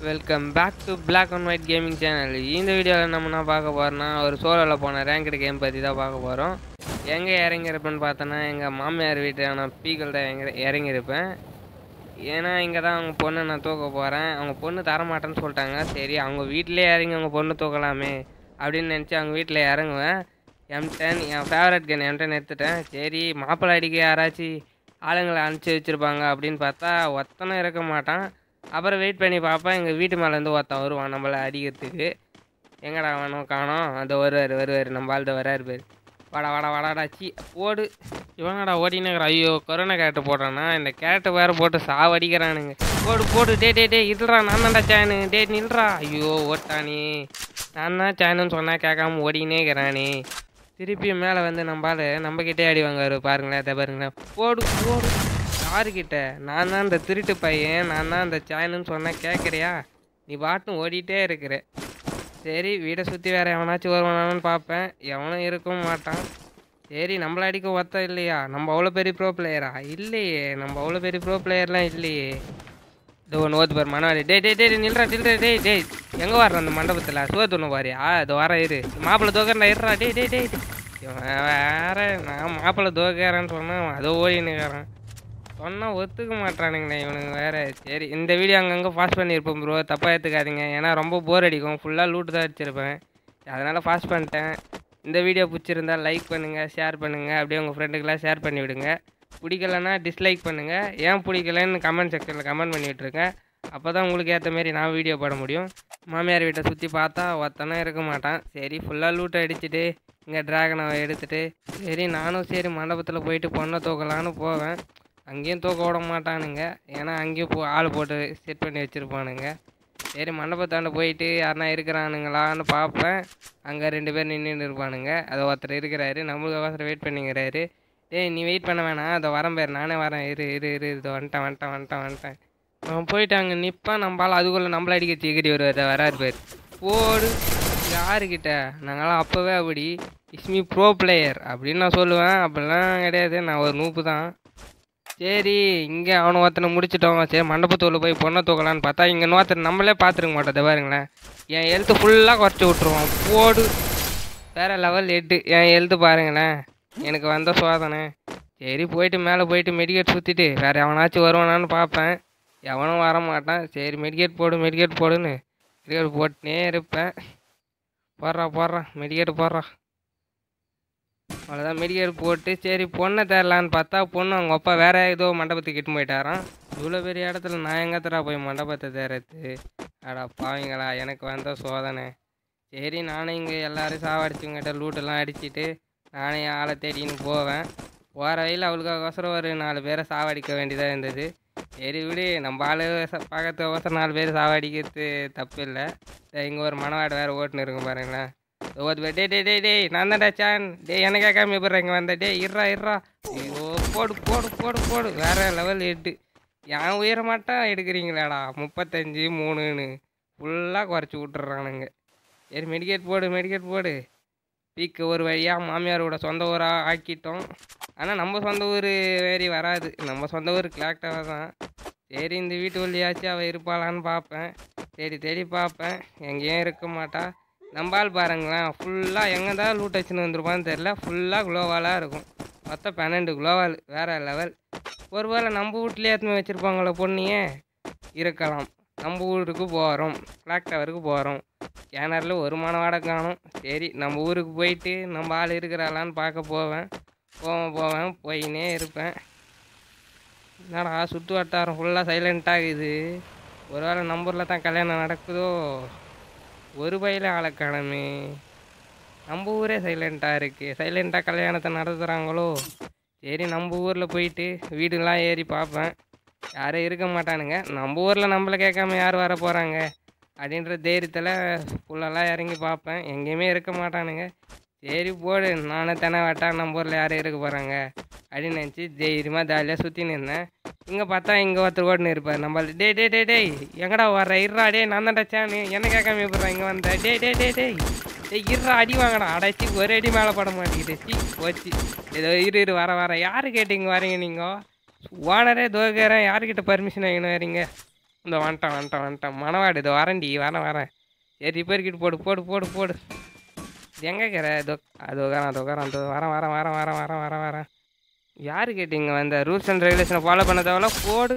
Welcome back to Black and white gaming channel இந்த வீடியோவில் நம்ம என்ன பார்க்க போகிறோம்னா ஒரு சோலோவில் போன ரேங்கடு கேம் பற்றி தான் பார்க்க போகிறோம் எங்கே இறங்கியிருப்பேன்னு பார்த்தோன்னா எங்கள் மாமியார் வீட்டான பீக்கல் தான் இறங்கி இறங்கியிருப்பேன் ஏன்னா இங்கே தான் அவங்க பொண்ணை நான் தூக்க போகிறேன் அவங்க பொண்ணு தரமாட்டேன்னு சொல்லிட்டாங்க சரி அவங்க வீட்டிலே இறங்கி அவங்க பொண்ணு தூக்கலாமே அப்படின்னு நினச்சி அவங்க வீட்டில் இறங்குவேன் எம்டன் என் ஃபேவரட் கன் எம்டன் எடுத்துட்டேன் சரி மாப்பிள்ளை அடிக்க யாராச்சும் ஆளுங்களை அனுப்பிச்சி வச்சுருப்பாங்க அப்படின்னு பார்த்தா ஒத்தனும் இருக்க மாட்டான் அப்புறம் வெயிட் பண்ணி பார்ப்பேன் எங்கள் வீட்டு மேலேருந்து ஒருத்தன் வருவான் நம்மளை அடிக்கிறதுக்கு எங்கடா வேணும் காணோம் அந்த வருவார் வருவார் நம்ம ஆள்கிட்ட வராரு பேர் வாடா வாடா வாடாடா சி ஓடு இவனடா ஓடினுங்கிற ஐயோ கொரோனா கேரட்டு போட்டானா இந்த கேரட்டு வேறு போட்டு சாவடிக்கிறானுங்க போடு போடு டே டே டே இல்லைடா நான் தான்டா சேனு டே நில்றா ஐயோ ஓட்டானே நான் தான் சேனுன்னு சொன்னால் கேட்காம ஓடினே இருக்கிறானே திருப்பி மேலே வந்து நம்மளால நம்மக்கிட்டே அடி வாங்குவார் பாருங்களேன் இதை பாருங்களேன் போடு போடு யாருக்கிட்ட நான் தான் இந்த திருட்டு பையன் நான் தான் இந்த சேனல்னு சொன்னால் கேட்குறியா நீ பாட்டும் ஓடிட்டே இருக்கிற சரி வீடை சுற்றி வேறு எவனாச்சும் வருவானான்னு பார்ப்பேன் எவனும் இருக்கவும் மாட்டான் சரி நம்மள அடிக்க ஒத்த இல்லையா நம்ம அவ்வளோ பெரிய ப்ரோ பிளேயரா இல்லையே நம்ம அவ்வளோ பெரிய ப்ரோ பிளேயர்லாம் இல்லையே இது ஒன்று ஓத்து பாரு மனவாடி டேய் டேய் டேய் நில்றா நில்றா டேய் டேய் எங்கே வர்ற அந்த மண்டபத்தில் சோத்து ஒன்று பாரியா இது வர இரு மாப்பிள்ளை தோக்கறா இருறா டேய் டேய் டேய் இவன் வேற நான் மாப்பிள்ளை தோக்கறேன்னு சொன்னேன் அதோ ஓடினுக்கிறேன் சொன்னால் ஒத்துக்க மாட்டானுங்கண்ணே இவனுங்க வேற சரி இந்த வீடியோ அங்கங்கே ஃபாஸ்ட் பண்ணியிருப்பேன் ப்ரோ தப்பாக எடுத்துக்காதீங்க ஏன்னா ரொம்ப போர் அடிக்கும் ஃபுல்லாக லூட்டு தான் அடிச்சிருப்பேன் அதனால் ஃபாஸ்ட் பண்ணிட்டேன் இந்த வீடியோ பிடிச்சிருந்தா லைக் பண்ணுங்கள் ஷேர் பண்ணுங்கள் அப்படியே உங்கள் ஃப்ரெண்டுக்கெல்லாம் ஷேர் பண்ணி விடுங்க பிடிக்கலன்னா டிஸ்லைக் பண்ணுங்கள் ஏன் பிடிக்கலன்னு கமெண்ட் செக்ஷனில் கமெண்ட் பண்ணி விட்ருங்க அப்போ தான் உங்களுக்கு ஏற்ற மாரி நான் வீடியோ போட முடியும் மாமியார் வீட்டை சுற்றி பார்த்தா ஒத்தனும் இருக்க மாட்டான் சரி ஃபுல்லாக லூட்டை அடிச்சுட்டு இங்கே ட்ராகனை எடுத்துட்டு சரி நானும் சரி மண்டபத்தில் போயிட்டு பொண்ணை தூக்கலான்னு போவேன் அங்கேயும் தூக்க விட மாட்டானுங்க ஏன்னா அங்கேயும் போ ஆள் போட்டு செட் பண்ணி வச்சுருப்பானுங்க சரி மண்டபத்தாண்ட போயிட்டு யாருனா இருக்கிறானுங்களான்னு பார்ப்பேன் அங்கே ரெண்டு பேர் நின்றுட்டு இருப்பானுங்க அதை ஒருத்தர் இருக்கிறாரு நம்மளுக்கு அவசரம் வெயிட் பண்ணிக்கிறாரு டேய் நீ வெயிட் பண்ண வேணாம் அதை வரேன் பேர் நானே வரேன் இரு இரு இரு இது வந்துட்டேன் வந்துட்டேன் வந்துட்டேன் வந்துட்டேன் அவன் போயிட்டு அங்கே நிற்பான் நம்மளால் அதுக்குள்ளே நம்மள அடிக்க தீக்கிரி வருவார் வராரு பேர் போடு யாருக்கிட்ட நாங்களாம் அப்போவே அப்படி இஸ்மி ப்ரோ பிளேயர் அப்படின்னு நான் சொல்லுவேன் அப்படிலாம் கிடையாது நான் ஒரு நூப்பு தான் சரி இங்கே அவனை ஒருத்தனை முடிச்சிட்டோம் சரி மண்டபத்தூரில் போய் பொண்ணை தூக்கலான்னு பார்த்தா இங்கே இன்னொருத்தர் நம்மளே பார்த்துருக்க மாட்டோம் இதை பாருங்களேன் என் எழுத்து ஃபுல்லாக குறைச்சி விட்ருவான் போடு வேறு லெவல் எட்டு என் எழுத்து பாருங்களேன் எனக்கு வந்த சோதனை சரி போயிட்டு மேலே போயிட்டு மெடிக்கேட் சுற்றிட்டு வேறு எவனாச்சும் வருவானான்னு பார்ப்பேன் எவனும் வர மாட்டான் சரி மெடிக்கேட் போடு மெடிக்கேட் போடுன்னு மெடிக்கேட் போட்டுனே இருப்பேன் போடுறா போடுறா மெடிக்கேட் போடுறா அவ்வளோதான் மெடிக்கல் போட்டு சரி பொண்ணை தேரலான்னு பார்த்தா பொண்ணு அவங்க அப்பா வேற ஏதோ மண்டபத்துக்கு இட்டு போயிட்டாராம் இவ்வளோ பெரிய இடத்துல நான் எங்கத்தரா போய் மண்டபத்தை தேர்றது அடா பாவீங்களா எனக்கு வந்த சோதனை சரி நானும் இங்கே எல்லாரும் சாவடிச்சுங்கிட்ட லூட்டெல்லாம் அடிச்சிட்டு நானே ஆளை தேடின்னு போவேன் போகிற வழியில் அவளுக்காகோசரம் ஒரு நாலு பேரை சாவடிக்க வேண்டியதாக இருந்தது சரி விடு நம்ம ஆளு ச- பக்கத்துக்கோசரம் நாலு பேர் சாவடிக்கிறது தப்பு இல்லை இங்கே ஒரு மணவாடு வேறு ஓட்டுன்னு இருக்கும் பாருங்களேன் ஓது டே டே டே டேய் நான் தான்டா சான் டேய் என்ன கேட்காம எப்படி இங்கே வந்த டேய் இருறா இருறா ஐயோ போடு போடு போடு போடு வேற லெவல் எட்டு என் உயர மட்டும் எடுக்கிறீங்களாடா முப்பத்தஞ்சு மூணுன்னு ஃபுல்லாக குறைச்சி விட்டுறானுங்க சரி மெடிக்கேட் போடு மெடிக்கேட் போடு பீக்கு ஒரு வழியாக மாமியாரோட சொந்த ஊராக ஆக்கிட்டோம் ஆனால் நம்ம சொந்த ஊர் மாரி வராது நம்ம சொந்த ஊர் கிளாக்டாக தான் சரி இந்த வீட்டு வழியாச்சும் அவள் இருப்பாளான்னு பார்ப்பேன் தேடி தேடி பார்ப்பேன் எங்கேயும் இருக்க மாட்டா நம்பால் பாருங்களேன் ஃபுல்லாக எங்கே தான் லூட் வச்சுன்னு வந்துருப்பான்னு தெரில ஃபுல்லாக குளோவாலாக இருக்கும் மொத்தம் பன்னெண்டு குளோவால் வேறு லெவல் ஒருவேளை நம்ம வீட்லேயே எடுத்துன்னு வச்சுருப்பாங்களோ பொண்ணியே இருக்கலாம் நம்ம ஊருக்கு போகிறோம் கிளாக் டவருக்கு போகிறோம் கேனரில் ஒரு மணவாடை காணும் சரி நம்ம ஊருக்கு போயிட்டு நம்ம ஆள் இருக்கிறாளான்னு பார்க்க போவேன் போவேன் போவேன் போயினே இருப்பேன் என்னடா சுற்று வட்டாரம் ஃபுல்லாக சைலண்ட்டாகுது ஒருவேளை நம்பூரில் தான் கல்யாணம் நடக்குதோ ஒரு பையில ஆளை காணுமே நம்ம ஊரே சைலண்ட்டாக இருக்குது சைலண்ட்டாக கல்யாணத்தை நடத்துகிறாங்களோ சரி நம்ம ஊரில் போயிட்டு வீடுலாம் ஏறி பார்ப்பேன் யாரும் இருக்க மாட்டானுங்க நம்ம ஊரில் நம்மளை கேட்காம யார் வர போகிறாங்க அப்படின்ற தைரியத்தில் ஃபுல்லெல்லாம் இறங்கி பார்ப்பேன் எங்கேயுமே இருக்க மாட்டானுங்க சரி போடு நானே தானே வட்டா நம்ம ஊரில் யாரும் இருக்க போகிறாங்க அப்படின்னு நினச்சி தைரியமாக ஜாலியாக சுற்றி நின்றேன் இங்கே பார்த்தா இங்கே ஒருத்தர் ஓட்டுன்னு இருப்பார் நம்ம டே டே டே டேய் எங்கடா வர்ற இருறா டே நான் தான் டச்சானு என்ன கேட்காம எப்படா இங்கே வந்த டே டே டே டேய் டேய் இருறா அடி வாங்கடா அடைச்சி ஒரு அடி மேலே பட மாட்டேங்குது சி போச்சு ஏதோ இரு இரு வர வர யாரு கேட்டு இங்கே வரீங்க நீங்கள் ஓனரே தோக்கிறேன் யாருக்கிட்ட பர்மிஷன் வாங்கினு வரீங்க இந்த வந்துட்டேன் வந்துட்டேன் வந்துட்டேன் மனவாடு இது வரேன்டி வரேன் வரேன் சரி ரிப்பேர் கிட் போடு போடு போடு போடு இது எங்கே இருக்கிற இதோ அது உட்காரன் அது உட்காரன் அது வரேன் வரேன் வரேன் வரேன் வரேன் வரேன் வரேன் யாரு கேட்டீங்க வந்த ரூல்ஸ் அண்ட் ரெகுலேஷனை ஃபாலோ பண்ண தேவையில்ல போடு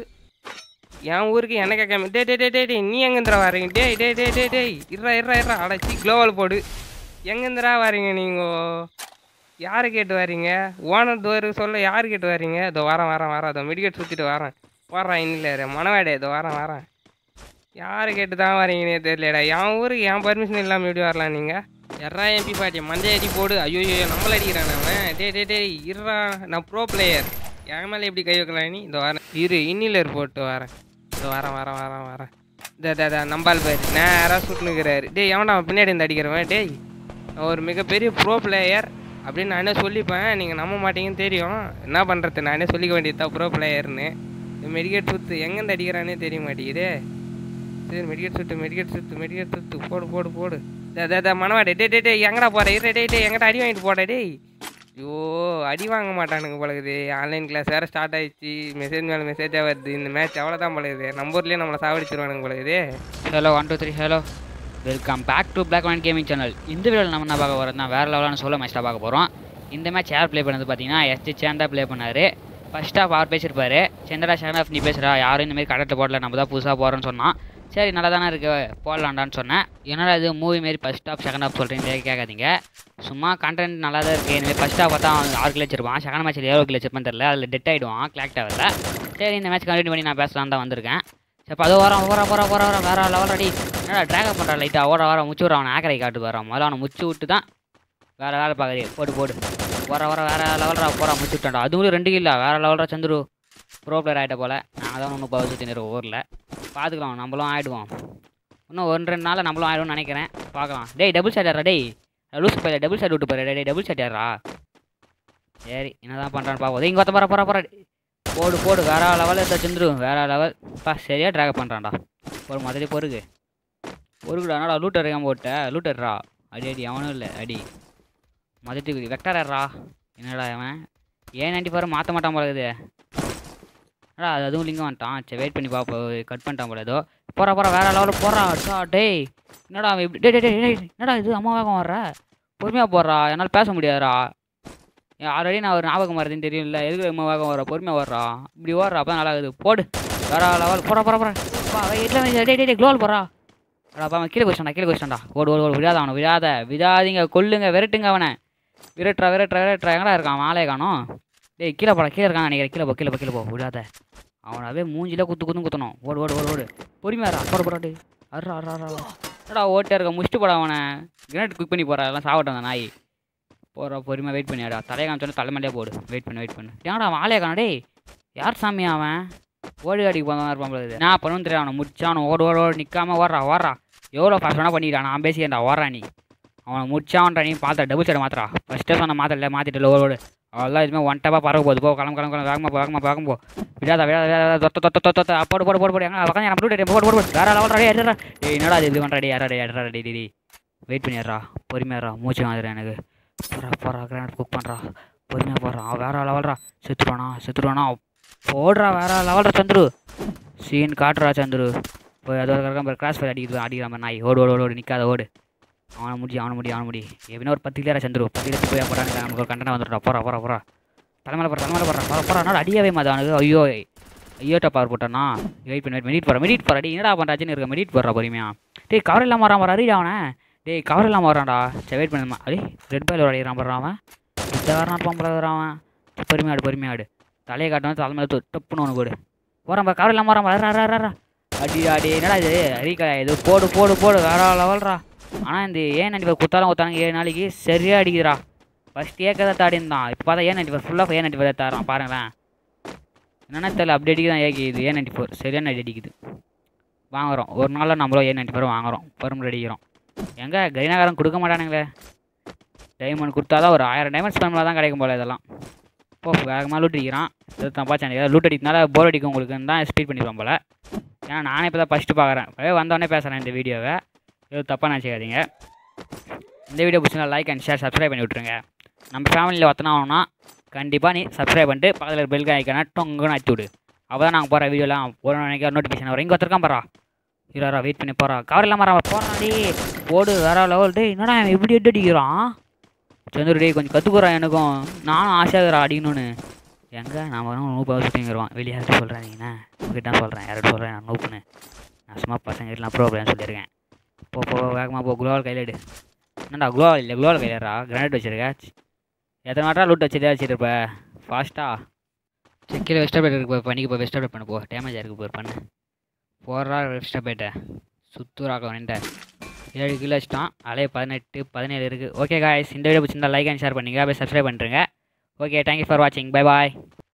என் ஊருக்கு என்ன கேட்காம டே டே டே டே டே நீ எங்கேந்திரா வரீங்க டேய் டே டே டே டேய் இருறா இருறா இருறா அடைச்சி க்ளோவல் போடு எங்கேந்திரா வரீங்க நீங்கள் யாரை கேட்டு வரீங்க ஓனர் தோறு சொல்ல யார் கேட்டு வரீங்க இதோ வரேன் வரேன் வரேன் அதோ மெடிக்கெட் சுற்றிட்டு வரேன் போடுறான் இன்னில் மனவாடே இதோ வரேன் வரேன் யாரை கேட்டு தான் வரீங்கன்னே தெரியலடா என் ஊருக்கு என் பர்மிஷன் இல்லாமல் எப்படி வரலாம் நீங்கள் எறா எம்பி பாட்டி மஞ்சள் அடி போடு ஐயோ ஐயோ நம்மள அடிக்கிறான் அவன் டே டே டே இருறா நான் ப்ரோ பிளேயர் என் மேலே எப்படி கை வைக்கலாம் நீ இதோ வரேன் இரு இன்னிலர் போட்டு வரேன் இதோ வரேன் வரேன் வரேன் வரேன் இந்த இந்த நம்பால் பேர் நேராக சுட்டுனுக்கிறாரு டேய் எவன்டா அவன் பின்னாடி இருந்து அடிக்கிறவன் டேய் நான் ஒரு மிகப்பெரிய ப்ரோ பிளேயர் அப்படின்னு நானே சொல்லிப்பேன் நீங்கள் நம்ப மாட்டீங்கன்னு தெரியும் என்ன பண்ணுறது நானே சொல்லிக்க வேண்டியது தான் ப்ரோ பிளேயர்னு மெடிக்கெட் சுத்து எங்கேருந்து அடிக்கிறானே தெரிய மாட்டேங்குதே சரி மெடிக்கெட் சுத்து மெடிக்கெட் சுத்து மெடிக்கெட் சுத்து போடு போடு போடு தே மனவாடே டே டே டே எங்கடா போற இரு டே டே எங்கடா அடி வாங்கிட்டு போடா டேய் ஐயோ அடி வாங்க மாட்டானுங்க பழகுது ஆன்லைன் கிளாஸ் வேறு ஸ்டார்ட் ஆயிடுச்சு மெசேஜ் மேலே மெசேஜாக வருது இந்த மேட்ச் அவ்வளோதான் பழகுது நம்பர்லேயே நம்மளை சாவடிச்சிருவானுங்க பழகுது hello one two three hello welcome back to black one gaming channel இந்த வீடியோவில் நம்ம என்ன பார்க்க போகிறோம் தான் வேறு லெவலான சோலோ மேட்ச் தான் பார்க்க போகிறோம் இந்த மேட்ச் யார் ப்ளே பண்ணது பார்த்தீங்கன்னா எஸ்டி சேன் தான் ப்ளே பண்ணார் ஃபர்ஸ்ட் ஆஃப் அவர் பேசியிருப்பாரு செந்தடா செகண்ட் ஆஃப் நீ பேசுகிறா யாரும் இந்த மாதிரி கடத்தை போடல நம்ம தான் புதுசாக போகிறோன்னு சொன்னான் சரி நல்லா தானே இருக்கு போடலாண்டான்னு சொன்னேன் என்னடா இது மூவி மாரி ஃபஸ்ட் ஆஃப் செகண்ட் ஆஃப் சொல்கிறீங்க கேட்காதீங்க சும்மா கண்டென்ட் நல்லா தான் இருக்குது இந்த ஃபஸ்ட் ஆஃப் பார்த்தா அவன் ஆறு கிலோ வச்சிருப்பான் செகண்ட் மேட்ச்சில் எவ்வளோ கிலோ வச்சிருப்பான்னு தெரியல அதில் டெட் ஆகிடுவான் கிளாக் டவரில் சரி இந்த மேட்ச் கண்டினியூ பண்ணி நான் பேசலாம் தான் வந்திருக்கேன் சரி அது வரான் போகிறா போகிறா போகிறா வர வேற லெவல் ரெடி என்னடா ட்ராகப் பண்ணுறான் லைட்டாக ஓட வர முச்சு விட்றான் அவனை ஆக்கரை காட்டு வரான் முதல்ல அவனை முச்சு விட்டு தான் வேறு வேலை பார்க்குறீ போடு போடு வர வர வேற லெவல்ரா போகிறா முச்சு விட்டான்டா அதுவும் ரெண்டு கில்லா வேறு லெவல்ரா சந்துரு ப்ரோ பிளேயர் ஆகிட்ட போல் நாங்கள் தான் ஒன்றும் பவர் சுற்றி நிறுவ ஊரில் பார்த்துக்கலாம் நம்மளும் ஆகிடுவோம் இன்னும் ஒன்று ரெண்டு நாளில் நம்மளும் ஆகிடும்னு நினைக்கிறேன் பார்க்கலாம் டேய் டபுள் ஷாட் யாரா டேய் லூஸ் பையில டபுள் ஷாட் விட்டு போயிரு டேய் டபுள் ஷாட் யாரா சரி என்னதான் பண்ணுறான்னு பார்ப்போம் இங்கே ஒருத்த போகிற போகிற போகிற போடு போடு வேற லெவலில் இருந்தா சந்துரு வேற லெவல் பா சரியாக ட்ராக் பண்ணுறான்டா ஒரு மாதிரி பொறுகு பொறுக்குடா என்னடா லூட்டர் இருக்காம போட்ட லூட்டர்ரா அடி அடி அவனும் இல்லை அடி மதத்துக்கு வெக்டாரா என்னடா அவன் ஏன் நைன்டி ஃபோரை மாற்ற மாட்டான் போல இது என்னடா அது அதுவும் லிங்கம் வந்துட்டான் சரி வெயிட் பண்ணி பார்ப்போம் கட் பண்ணிட்டான் போல ஏதோ போறா போறா வேற லெவலில் போறா அடா டேய் என்னடா அவன் இப்படி டேய் டேய், டேய் டேய், என்னடா இது அம்மா வேகம் வர்ற பொறுமையாக போடுறா என்னால் பேச முடியாதுடா ஆல்ரெடி நான் ஒரு ஞாபகம் மறதின்னு தெரியும்ல எதுக்கு அம்மா வேகம் வர பொறுமையாக ஓடுறா இப்படி ஓடுறா அப்போ நல்லா இருக்குது போடு வேற லெவல் போறா போறா போறா பா அவன் எட்டில் டே டே டே க்ளோவல் போறா அடாப்பா அவன் கீழே போயிட்டான்டா கீழே போயிட்டான்டா ஓடு ஓடு ஓடு விடாத அவனை விடாத விடாதீங்க கொல்லுங்க விரட்டுங்க அவனை விரட்டுறா விரட்டுறா விரட்டுறா எங்கடா இருக்கான் அவன் ஆளே காணோம் டேய் கீழே போடா கீழே இருக்கான் நினைக்கிறேன் கீழே போ கீழே போ கீழே போ விடாத அவனாவே மூஞ்சில குத்து குத்து குத்தணும் ஓடு ஓடு ஓடு ஓடு பொறுமையாரா போட போடா டேய் அர்ரா அர்ரா அர்ரா என்னடா ஓட்டே இருக்க முடிச்சுட்டு போடா அவனை கிரேட் குக் பண்ணி போறா எல்லாம் சாவட்டும் அந்த நாய் போகிறா பொறுமையாக வெயிட் பண்ணியாடா தலையை காமிச்சோன்னே தலைமலையே போடு வெயிட் பண்ணு வெயிட் பண்ணு ஏன்டா அவன் ஆளே காணா டேய் யார் சாமி அவன் ஓடி அடிக்கு போன இருப்பான் போல இருக்குது. நான் பண்ணுன்னு தெரியும் அவனை முடிச்சான் ஓடு ஓடு ஓடு நிற்காம ஓடுறா ஓடுறா எவ்வளோ ஃபாஸ்ட் வேணா பண்ணிட்டான் நான் பேசிக்கிறேன்டா ஓடுறா நீ அவனை முடிச்சான்றா நீ பார்த்த டபுள் சைடு மாத்திரா ஃபஸ்ட்டே சொன்ன மாத்திரல மாற்றிட்டு ஓடு ஓடு அவ்வளோதான் இதுமே ஒன் டப்பா பறக்க போகுது போ கிளம்பு கிளம்பு கிளம்பு வேகமாக போ வேகமாக வேகம் போ விடாத விடாத விடாத தொத்த தொத்த தொத்த தொத்த போடு போடு போடு போடு எங்க உட்காந்து நம்ம போடு போடு போடு வேற லெவல் ரெடி எடுறா டேய் என்னடா இது இது பண்ணுறா டே யாரா டே எடுறா டே டே வெயிட் பண்ணிடுறா பொறுமையாடுறா மூச்சு வாங்குறேன் எனக்கு போறா போறா கிராண்ட் குக் பண்ணுறா பொறுமையாக போடுறா அவன் வேற லெவல்ரா செத்துருவானா செத்துருவானா போடுறா வேற லெவல்ரா சந்துரு சீன் காட்டுறா சந்துரு போய் அது ஒரு கிராஸ் ஃபயர் அடிக்குது அடிக்கிற மாதிரி நாய் ஓடு ஓடு ஓடு ஓடு நிற்காத ஓடு அவனை முடி அவனை முடி அவனை முடி எப்படின்னா ஒரு பத்து கிளியரா சந்துரு பத்து கிலோ போய் போகிறாங்க நமக்கு ஒரு கண்டனம் வந்துடுறா போறா போறா போறா தலைமையில போறா தலைமையில போறா போறா போறா என்னடா அடியவே மாதா அவனுக்கு ஐயோ ஐயோட்ட பவர் போட்டானா வெயிட் பண்ணி வெயிட் மெடிட் போறா மெடிட் போறா டேய் என்னடா பண்ணுறாச்சுன்னு இருக்க மெடிட் போடுறா பொறுமையா டேய் கவர் இல்லாமல் வரான் வர அறியா அவனை டேய் கவர் இல்லாமல் வரான்டா சரி வெயிட் பண்ணுமா அடே ரெட் பாயில் அடிக்கிறான் போடுறான் அவன் இந்த வரணும் இருப்பான் போல அவன் பொறுமையாடு பொறுமையாடு தலையை காட்டணும் தலைமையில தொ- டப்புன்னு ஒன்று போடு போகிறான் கவர் இல்லாமல் வரான் வர ரா ரா அடி அடி என்னடா இது அரிக்கா இது போடு போடு போடு வேற லெவல்ரா ஆனால் இந்த ஏன் நைன்டி ஃபைவ் குத்தாலும் குத்தாலும் ஏழு நாளைக்கு சரியாக அடிக்குதுடா ஃபஸ்ட் ஏக்கதை தாடி இருந்தான் இப்போ பார்த்தா ஏன் நைன்டி ஃபைவ் ஃபுல்லாக ஏன் நைன்டி ஃபைவ் தரான் பாருங்களேன் என்னென்ன தெரியல அப்படி அடிக்குது தான் ஏகிது ஏன் நைன்டி ஃபோர் சரியான அடி அடிக்குது வாங்குறோம் ஒரு நாளில் நம்மளும் ஏன் நைன்டி ஃபோர் வாங்குறோம் பரும்பு அடிக்கிறோம் எங்கே கரினாகாரம் கொடுக்க மாட்டானுங்களே டைமண்ட் கொடுத்தா தான் ஒரு ஆயிரம் டைமண்ட் ஸ்பெண்ட் தான் கிடைக்கும் போல இதெல்லாம் போ வேகமாக லூட் அடிக்கிறான் இது தப்பா சேனல் லூட் அடிக்கிறதுனால போர் அடிக்கும் உங்களுக்குன்னு தான் ஸ்பீட் பண்ணிடுவான் போல ஏன்னா நானே இப்போ தான் ஃபஸ்ட்டு பார்க்குறேன் இப்போவே வந்தோடனே பேசுகிறேன் இந்த வீடியோவை எதுவும் தப்பாக நினச்சிக்காதீங்க இந்த வீடியோ பிடிச்சிருந்தா லைக் அண்ட் ஷேர் சப்ஸ்கிரைப் பண்ணி விட்ருங்க நம்ம ஃபேமிலியில் ஒத்தனா ஆகணும்னா கண்டிப்பாக நீ சப்ஸ்கிரைப் பண்ணிட்டு பக்கத்தில் பெல் ஐக்கான டொங்குன்னு அடிச்சு விடு அப்போ தான் நாங்கள் போகிற வீடியோலாம் போகிற நினைக்கிற நோட்டிஃபிகேஷன் வரும் இங்கே ஒருத்தருக்கான் பாரா இருறா வெயிட் பண்ணி போகிறா கவர் இல்லாமல் வரா போகிறான்டி போடு வேற லெவல் டேய் என்னடா இவன் இப்படி எட்டு அடிக்கிறான் சந்துரு டேய் கொஞ்சம் கற்றுக்குறான் எனக்கும் நானும் ஆசையாகிறா அடிக்கணும்னு எங்கே நான் வரும் நூப்பாக சுற்றிங்கிறவான் வெளியே யார்கிட்ட சொல்கிறாங்கண்ணா உங்ககிட்ட தான் சொல்கிறேன் யார்கிட்ட சொல்கிறேன் நான் நூப்புன்னு நான் சும்மா பசங்க எல்லாம் ப்ரோக்ராம் சொல்லியிருக்கேன் போ போ வேகமாக போ குளோவால் கையில் எடு என்னடா குளோவால் இல்லை குளோவால் கையிலடா கிரானைட் வச்சிருக்க எத்தனை மாட்டா லூட் வச்சுதே வச்சிருப்ப ஃபாஸ்ட்டா செக்கில் வெஸ்ட் அப்டேட் இருக்கு பண்ணிக்கு போ வெஸ்ட் அப்டேட் பண்ணு போ டேமேஜ் இருக்கு போய் பண்ணு போடுறா வெஸ்ட் அப்டேட்டை சுத்தூராக்க வேண்ட ஏழு கிலோ வச்சிட்டோம் அலைய பதினெட்டு பதினேழு இருக்குது ஓகே காய்ஸ் இந்த வீடியோ பிடிச்சிருந்தா லைக் அண்ட் ஷேர் பண்ணிங்க அப்படியே சப்ஸ்கிரைப் பண்ணுறேங்க ஓகே தேங்க்யூ ஃபார் வாட்சிங் பை பாய்